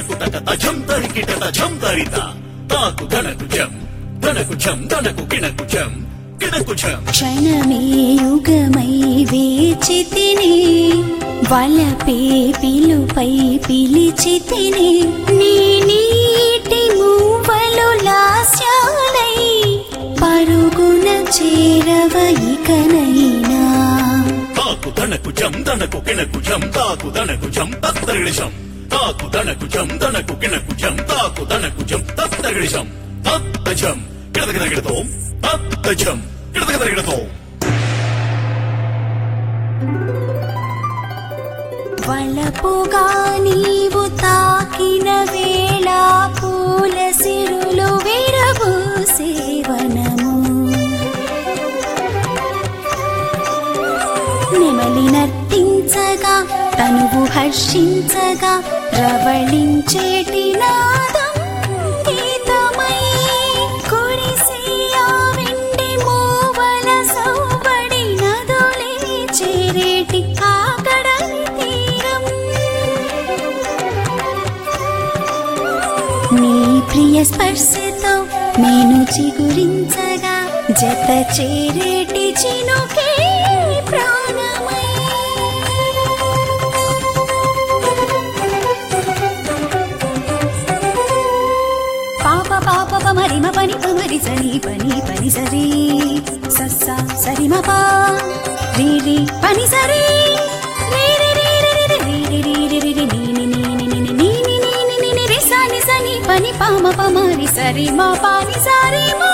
తకుటక తజం తరికిట తజం తరిత తాకు ధనకు జం ధనకు జం ధనకు కిణకు జం కిణకు జం క్షణమే యుగమై వేచి తిని వలపే పిలుపై పిలిచి తిని నీ నీటి మూవలు లాస్యాలై పరుగున చేరవ ఇకనైనా తాకు ధనకు జం ధనకు కిణకు జం తాకు ధనకు జం తత్తరిషం తాకు ధనకు జం ధనకు కిణకు జం తాకు ధనకు జం తత్తరిషం తత్తజం కిడదగిడగిడతో తత్తజం కిడదగిడగిడతో వలపుగా నీవు తాకిన వేళ పూల సిరులు విరవు సేవనము నెమలి నర్తించగా తనువు హర్షించగా రవళించేటి నాదం గీతమై కురిసే ఆ వెండి మూవల సౌబడి నదులే చేరేటి ఆ కడలి తీరం నీ ప్రియ స్పర్శతో నేను చిగురించగా జత చేరేటి చినుకే ప్రాణమై పాప పాప పమరిమ పని పమరి సని పని పని సరి సస్స సరిమ పా రీ రీ పని సరి రీ రీ రీ రీ రీ రీ రీ రీ రీ రీ నీ నీ నీ నీ నీ నీ నీ నీ నీ నీ నీ రి సా ని స ని పని పామ పమరి సరి మా పాని సరి మా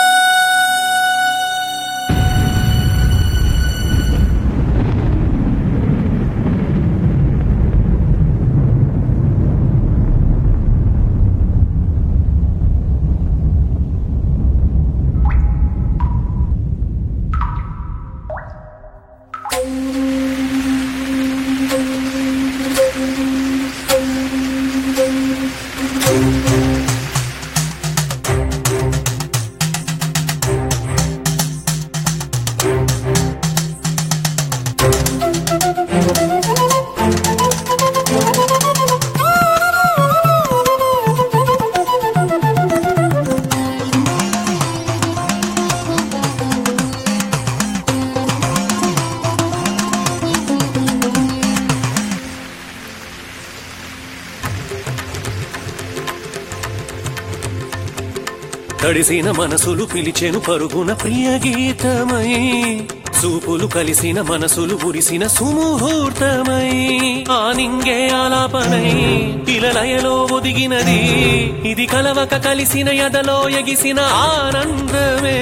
తడిసిన మనసులు పిలిచెను పరుగున ప్రియ గీతమై చూపులు కలిసిన మనసులు ఉరిసిన సుముహూర్తమై ఆ నింగే ఆలాపనై ఇలలయలో ఒదిగినది ఇది కలవక కలిసిన ఎదలో ఎగిసిన ఆనందమే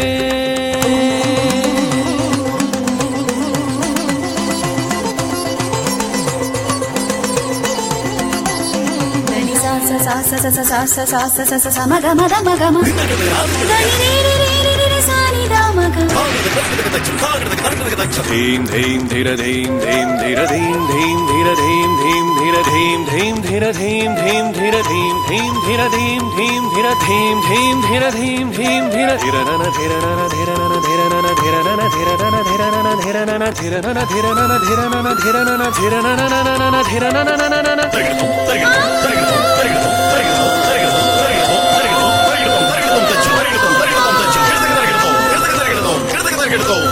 దని సా స సా స స స సా స సా స స స స మ గ మ ద మ గ మ దని రి రి రి రి రి రి సా ని ద మ గ ధీం ధీం ధిర ధీం ధీం ధిర ధీం ధీం ధిర ధీం ధీం ధిర ధీం ధీం ధిర ధీం ధీం ధిర ధీం ధీం ధిర ధీం ధీం ధిర ధీం ధీం ధిర ధీం ధీం ధిర ధిర నన ధిర నన ధిర నన ధిర నన ధిర నన ధిర నన ధిర నన ధిర నన ధిర నన ధిర నన ధిర నన ధిర నన ధిర నన నన నన ధిర నన నన నన తరిగిడతో తరిగిడతో తరిగిడతో తరిగిడతో తరిగిడతో తరిగిడతో తరిగిడతో తరిగిడతో తరిగిడతో తరిగిడతో తరిగిడతో తరిగిడతో తరిగిడతో తరిగిడతో తరిగిడతో